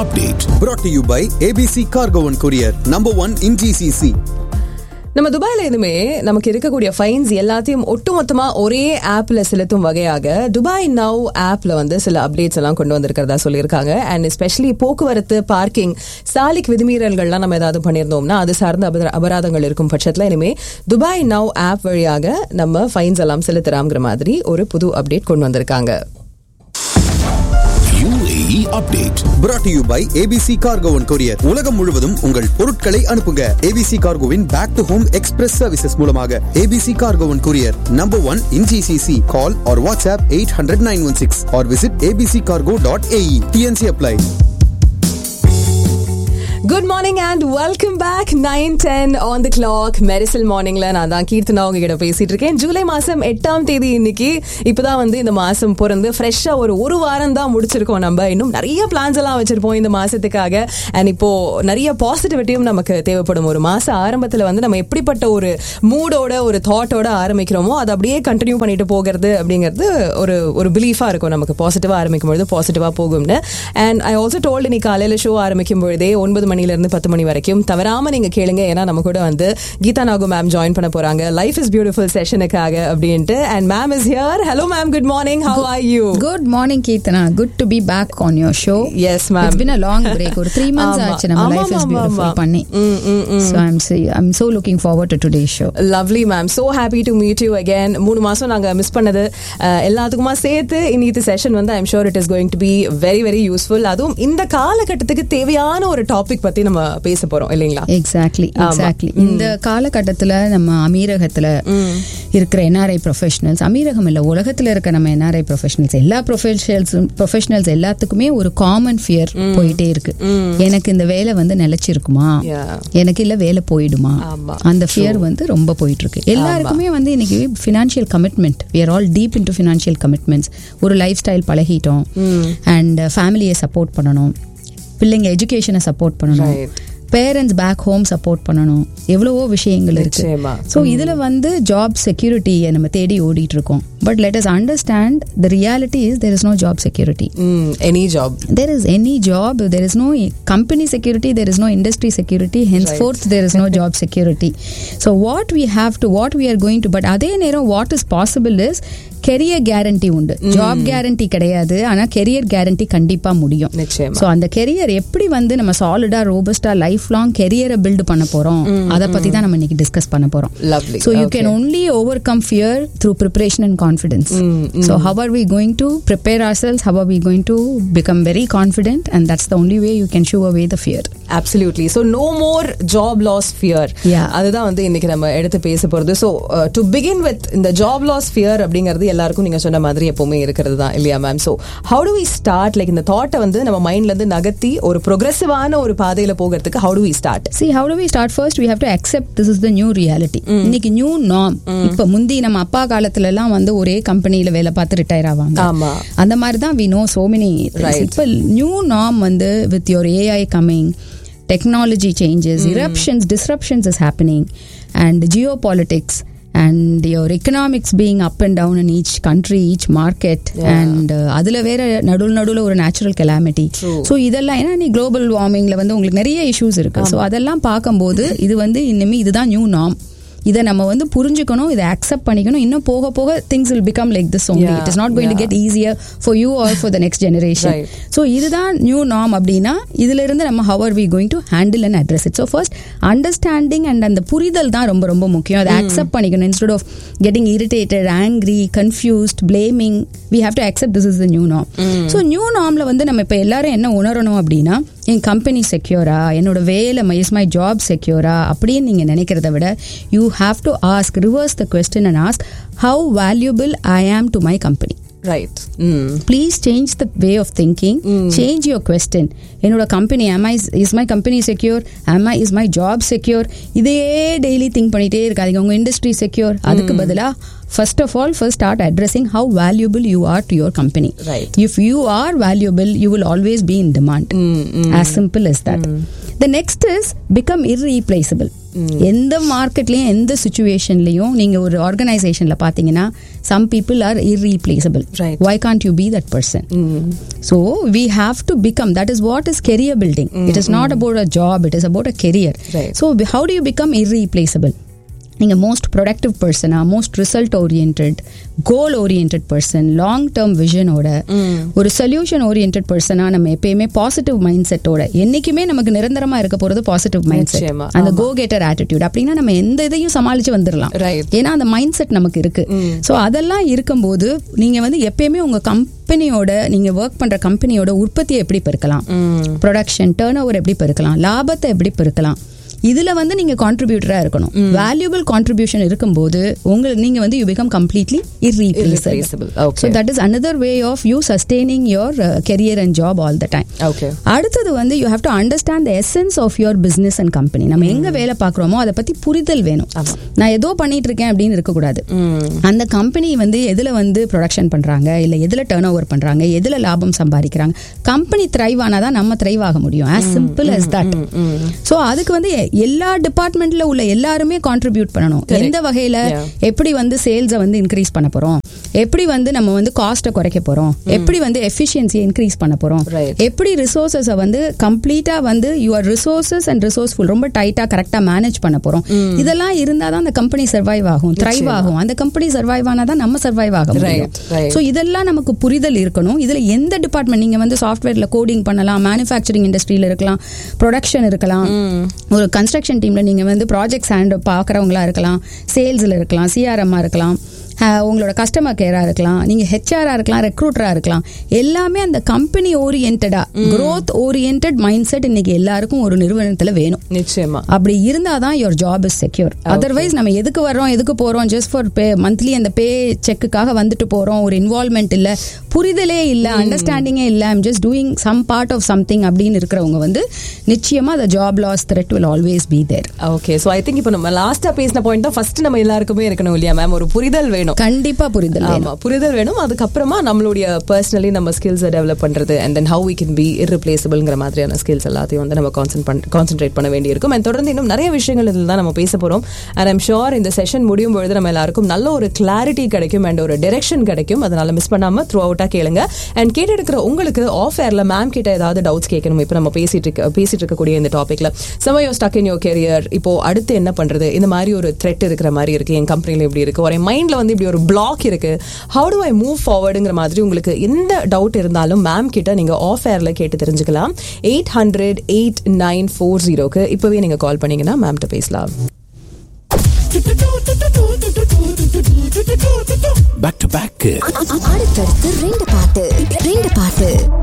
update. Brought to you by ABC Cargo and Courier, number one in GCC. நம்ம துபாயில எதுவுமே நமக்கு இருக்கக்கூடிய ஃபைன்ஸ் எல்லாத்தையும் ஒட்டுமொத்தமா ஒரே ஆப்ல செலுத்தும் வகையாக துபாய் நவ் ஆப்ல வந்து சில அப்டேட்ஸ் எல்லாம் கொண்டு வந்திருக்கிறதா சொல்லியிருக்காங்க அண்ட் எஸ்பெஷலி போக்குவரத்து பார்க்கிங் சாலிக் விதிமீறல்கள்லாம் நம்ம ஏதாவது பண்ணியிருந்தோம்னா அது சார்ந்த அபர- அபராதங்கள் இருக்கும் பட்சத்துல இனிமே துபாய் நவ் ஆப் வழியாக நம்ம ஃபைன்ஸ் எல்லாம் செலுத்தலாம்ங்கிற மாதிரி ஒரு புது அப்டேட் கொண்டு வந்திருக்காங்க UAE update. Brought to you by ABC Cargo and Courier. உலகம் முழுவதும் உங்கள் பொருட்களை அனுப்புங்க ABC Cargoவின் back to home express services மூலமாக ABC Cargo and Courier, number one in GCC. Call or WhatsApp 800-916 or visit abccargo.ae. TNC apply. Good morning and welcome back nine ten on the clock Mersal மார்னிங்ல நான் தான் கீர்த்தனா உங்ககிட்ட பேசிட்டு இருக்கேன் ஜூலை மாசம் எட்டாம் தேதி இன்னைக்கு இப்பதான் வந்து இந்த மாசம் பிறந்து ஃப்ரெஷ்ஷா ஒரு ஒரு வாரம் தான் முடிச்சிருக்கோம் நம்ம இன்னும் நிறைய பிளான்ஸ் எல்லாம் வச்சிருப்போம் இந்த மாசத்துக்காக அண்ட் இப்போ நிறைய பாசிட்டிவிட்டியும் நமக்கு தேவைப்படும் ஒரு மாச ஆரம்பத்துல வந்து நம்ம எப்படிப்பட்ட ஒரு மூடோட ஒரு தாட்டோட ஆரம்பிக்கிறோமோ அதை அப்படியே கண்டினியூ பண்ணிட்டு போகிறது அப்படிங்கிறது ஒரு ஒரு பிலீஃபா இருக்கும் நமக்கு பாசிட்டிவா ஆரம்பிக்கும் பொழுது பாசிட்டிவா போகும்னு அண்ட் ஐ ஆல்சோ டோல்டு இன்னைக்கு காலையில ஷோ ஆரம்பிக்கும் பொழுதே ஒன்பது மணில இருந்து பத்து மணி வரைக்கும் தவறாம நீங்க கேளுங்க ஏன்னா நம்ம கூட வந்து கீதா நாகு மேம் ஜாயின் பண்ண போறாங்க லைஃப் இஸ் பியூட்டிஃபுல் செஷனுக்காக அப்படின்ட்டு and ma'am is here hello ma'am good morning how are you Good morning, Keertana. Good to be back on your show. Yes, ma'am. It's been a long break. ஒரு three months ஆமா. ஆச்சு நம்ம ஆமா, life is ஆமா, beautiful ஆமா. பண்ணி hmm, hmm, hmm. So I'm I'm so looking forward to today show lovely ma'am so happy to meet you again மூணு மாசம் நாங்க மிஸ் பண்ணது அஹ், எல்லாத்துக்குமா சேர்த்து இன்னைக்கு செஷன் வந்து I'm sure it is going to be very very useful அதுவும் இந்த காலகட்டத்துக்கு தேவையான ஒரு டாபிக் பத்தி நம்ம பேச போறோம் இல்லைங்களா எக்ஸாக்ட்லி ஆமா. எக்ஸாக்ட்லி இந்த காலகட்டத்துல நம்ம அமீரகத்துல இருக்கிற என்ஆர்ஐ ப்ரொஃபஷனல்ஸ் அமீரகம் இல்ல உலகத்துல இருக்க நம்ம என்ஆர்ஐ ப்ரொஃபஷனல்ஸ் எல்லா ப்ரொஃபஷனல்ஸ் ப்ரொஃபஷனல்ஸ் எல்லாத்துக்குமே ஒரு காமன் ஃபியர் போயிட்டே இருக்கு எனக்கு இந்த வேலை வந்து நிலைச்சிருக்குமா Yeah. எனக்கு இல்ல வேலை போயிடுமா ஆமா. அந்த ஃபியர் வந்து ரொம்ப போயிட்டு இருக்கு எல்லாருக்குமே வந்து இன்னைக்கு financial commitment we are all deep into financial commitments ஒரு லைஃப் ஸ்டைல் பழகிட்டோம் அண்ட் ஃபேமிலியை சப்போர்ட் பண்ணணும் பிள்ளைங்க எஜுகேஷனை சப்போர்ட் பண்ணணும் Right. Parents back home support பண்ணணும் எவ்வளவோ விஷயங்கள் இருக்கு நிச்சயமா. ஸோ இதுல வந்து ஜாப் செக்யூரிட்டியை நம்ம தேடி ஓடிட்டு இருக்கோம் but let us understand the reality is there is no job security any job there is any job there is no company security there is no industry security henceforth there is no job security so what we have to what we are going to but அதே நேரம் what is possible is career guarantee உண்டு job guarantee கிடையாது ஆனா career guarantee கண்டிப்பா முடியும் நிச்சயமா. So அந்த career எப்படி வந்து நம்ம சாலிடா ரோபஸ்டா லைஃப் லாங் கெரியரை பில்ட் பண்ண போறோம் அதை பத்தி தான் நம்ம இன்னைக்கு டிஸ்கஸ் பண்ண போறோம் Lovely. So you Okay. Can only overcome fear through preparation and confidence. So, how are we going to prepare ourselves? How are we going to become very confident? And that's the only way you can shoo away the fear. Absolutely so no more job loss fear Yeah. அதுதான் வந்து இன்னைக்கு நம்ம எடுத்து பேச போறது so to begin with இந்த job loss fear அப்படிங்கிறது எல்லாருக்கும் நீங்க சொன்ன மாதிரி எப்பவுமே இருக்கிறது தான் இல்லையா ma'am so how do we start like இந்த தாட்டை வந்து நம்ம மைண்ட்ல இருந்து நகர்த்தி ஒரு ப்ரொக்ரெசிவான ஒரு பாதையில போகிறதுக்கு how do we start See, how do we start? First, we have to accept this is the new reality. இன்னைக்கு நியூ நார்ம் இப்ப முந்தி நம்ம அப்பா காலத்துல எல்லாம் வந்து ஒரே கம்பெனில வேலை பார்த்து ரிட்டையர் ஆவாங்க ஆமா. அந்த மாதிரி தான் we know so many Right. இப்ப நியூ நார்ம் வந்து with your AI coming technology changes eruptions disruptions is happening and geopolitics and your economics being up and down in each country each market and அதுல வேற நடுவில் நடுவில் ஒரு natural calamity so இதெல்லாம் ஏன்னா நீ global வார்மிங்ல வந்து உங்களுக்கு நிறைய இஷ்யூஸ் இருக்கு ஸோ அதெல்லாம் பார்க்கும்போது இது வந்து இனிமே இதுதான் நியூ நார்ம் இதை நம்ம வந்து புரிஞ்சுக்கணும் இதை அக்செப்ட் பண்ணிக்கணும் இன்னும் போக போக things will become like this only Yeah, it is not going to yeah. Get easier for you or for the next generation Right. So இதுதான் நியூ நார்ம் அப்படின்னா இதுல இருந்து நம்ம how are we going to handle and address it so first understanding and அந்த புரிதல் தான் ரொம்ப ரொம்ப முக்கியம் அதை அக்செப்ட் பண்ணிக்கணும் instead of getting irritated angry confused blaming we have to accept this is the new norm so new நார்ம்ல வந்து நம்ம இப்போ எல்லாரும் என்ன உணரணும் அப்படின்னா என் கம்பெனி செக்யூரா என்னோட வேலை இஸ் மை ஜாப் செக்யூரா அப்படின்னு நீங்க நினைக்கிறத விட you have to ask reverse the question and ask how valuable I am to my company right please change the way of thinking change your question என்னோட company am I is my company secure am I is my job secure இதையே daily think பண்ணிட்டே இருக்காதீங்க உங்க industry secure அதுக்கு பதிலா first of all first start addressing how valuable you are to your company Right. If you are valuable you will always be in demand as simple as that the next is become irreplaceable எந்த மார்க்கெட்லயும் எந்த சுச்சுவேஷன்லயும் நீங்க ஒரு ஆர்கனைசேஷன்ல பாத்தீங்கன்னா some people are irreplaceable Right. why can't you be that person so we have to become that is what is career building it is not about a job it is about a career Right. so how do you become irreplaceable நீங்க most productive பர்சனா most result oriented goal oriented person long term விஷனோட ஒரு solution orient பர்சனா நம்ம எப்பயுமே positive mind செட்டோட என்னைக்குமே நமக்கு நிரந்தரமா இருக்க போறது பாசிட்டிவ் மைண்ட் செட் நிச்சயமா, அந்த கோ கெட்டர் ஆட்டிடியூட் அப்படின்னா நம்ம எந்த இதையும் சமாளிச்சு வந்துடலாம் Right. ஏன்னா அந்த மைண்ட் செட் நமக்கு இருக்கு ஸோ அதெல்லாம் இருக்கும்போது நீங்க வந்து எப்பயுமே உங்க கம்பெனியோட நீங்க ஒர்க் பண்ற கம்பெனியோட உற்பத்தியை எப்படி பெருக்கலாம் ப்ரொடக்ஷன் டேர்ன் ஓவர் எப்படி பெருக்கலாம் லாபத்தை எப்படி பெருக்கலாம் இதுல வந்து நீங்க கான்ட்ரிபியூட்டரா இருக்கணும் வேல்யூபிள் கான்ட்ரிபியூஷன் இருக்கும்போது உங்களுக்கு நீங்க வந்து you become completely Irreplaceable. irreplaceable Okay. So that is another way of you sustaining your career and job all the time okay அடுத்தது வந்து you have to understand the essence of your business and company நம்ம எங்க வேலை பார்க்குறோமோ அதை பத்தி புரிதல் வேணும் ஆமா. நான் ஏதோ பண்ணிட்டு இருக்கேன் அப்படின்னு இருக்கக்கூடாது அந்த கம்பெனி வந்து எதுல வந்து ப்ரொடக்ஷன் பண்றாங்க இல்ல எதுல டேர்ன் ஓவர் பண்றாங்க எதுல லாபம் சம்பாதிக்கிறாங்க கம்பெனி த்ரைவ் ஆனாதான் நம்ம த்ரைவ் ஆக முடியும் as simple as that so அதுக்கு வந்து எ- எல்லா டிபார்ட்மெண்ட்ல உள்ள எல்லாருமே கான்ட்ரிபியூட் பண்ணணும் Correct. எந்த வகையில Yeah. எப்படி வந்து சேல்ஸை வந்து இன்க்ரீஸ் பண்ண போறோம் எப்படி வந்து நம்ம வந்து காஸ்ட்டை குறைக்க போறோம் எப்படி வந்து எஃபிஷியன்சியை இன்க்ரீஸ் பண்ண போறோம் Right. எப்படி ரிசோர்ஸஸை வந்து கம்ப்ளீட்டா வந்து யுவர் ரிசோர்சஸ் அண்ட் ரிசோர்ஸ்ஃபுல் ரொம்ப டைட்டா கரெக்டா மேனேஜ் பண்ண போறோம் இதெல்லாம் இருந்தாதான் அந்த கம்பெனி சர்வைவ் ஆகும் த்ரைவ் ஆகும் அந்த கம்பெனி சர்வைவ் ஆனாதான் நம்ம சர்வைவ் ஆக முடியும் Right, right. ஸோ இதெல்லாம் நமக்கு புரிதல் இருக்கணும் இதுல எந்த டிபார்ட்மெண்ட் நீங்க வந்து சாஃப்ட்வேர்ல கோடிங் பண்ணலாம் மேனுஃபேக்சரிங் இண்டஸ்ட்ரியில இருக்கலாம் ப்ரொடக்ஷன் இருக்கலாம் ஒரு கன்ஸ்ட்ரக்ஷன் டீம்ல நீங்க வந்து ப்ராஜெக்ட்ஸ் ஹேண்ட் பாக்குறவங்களா இருக்கலாம் சேல்ஸ்ல இருக்கலாம் சிஆர்எம்மா இருக்கலாம் அஹ், உங்களோட கஸ்டமர் கேரா இருக்கலாம் நீங்க ஹெச்ஆரா இருக்கலாம் ரெக்ரூட்டரா இருக்கலாம் எல்லாமே அந்த கம்பெனி ஓரியன்டா growth ஓரியன்ட் மைண்ட் செட் இன்னைக்கு எல்லாருக்கும் ஒரு நிறுவனத்துல வேணும் நிச்சயமா அப்படி இருந்தாதான் your job is secure otherwise நம்ம எதுக்கு வர்றோம் எதுக்கு போறோம் ஜஸ்ட் ஃபார் பே மந்த்லி அந்த பே செக்குக்காக வந்துட்டு போறோம் ஒரு இன்வால்மெண்ட் இல்ல புரிதலே இல்ல அண்டர்ஸ்டாண்டிங்கே இல்ல I'm just doing some part of something அப்படின்னு இருக்கிறவங்க வந்து நிச்சயமா அந்த job loss threat will always be there okay so I think இப்போ நம்ம லாஸ்டா பேசின பாயிண்ட் தான் ஃபர்ஸ்ட் நம்ம எல்லாருக்குமே இருக்கணும் இல்லையா மேம் ஒரு புரிதல் வேணும் கண்டிப்பா புரிதல் வேணும் ஆமா புரிதல் வேணும் அதுக்கப்புறமா நம்மளுடைய பர்சனலி நம்ம ஸ்கில்ஸை டெவலப் பண்றது and then how we can be irreplaceableங்கிற மாதிரியான ஸ்கில்ஸ் எல்லாத்தையும் வந்து நம்ம கான்சென்ட்ரேட் பண்ண வேண்டியிருக்கும் அண்ட் தொடர்ந்து இன்னும் நிறைய விஷயங்கள் இதில் தான் நம்ம பேச போறோம் அண்ட் ஐம் ஷோர் இந்த செஷன் முடியும் பொழுது நம்ம எல்லாருக்கும் நல்ல ஒரு கிளாரிட்டி கிடைக்கும் அண்ட் ஒரு டைரக்ஷன் கிடைக்கும் அதனால மிஸ் பண்ணாம த்ரூ அவுட்டா கேளுங்க அண்ட் கேட்டு இருக்கிற உங்களுக்கு ஆஃப் ஏர்ல மேம் கிட்ட ஏதாவது டவுட்ஸ் கேட்கணும் இப்போ நம்ம பேசிட்டு இருக்க பேசிட்டு இருக்கக்கூடிய இந்த டாபிக்ல சமயோ ஸ்டக் இன் யோர் கெரியர் இப்போ அடுத்து என்ன பண்றது இந்த மாதிரி ஒரு த்ரெட் இருக்கிற மாதிரி இருக்கு என் கம்பெனில இப்படி இருக்கு ஒரு மைண்ட்ல வந்து இப்படி ஒரு பிளாக் இருக்கு ஹவு டு ஐ மூவ் ஃபார்வர்டுங்கிற மாதிரி உங்களுக்கு எந்த டவுட் இருந்தாலும் மேம் கிட்ட நீங்க ஆஃப் ஏர்ல கேட்டு தெரிஞ்சுக்கலாம் eight hundred eight nine four ஜீரோக்கு இப்பவே நீங்க கால் பண்ணீங்கன்னா மேம்கிட்ட பேசலாம் பேக் டு பேக் அடுத்தடுத்து ரெண்டு பாட்டு ரெண்டு பாட்டு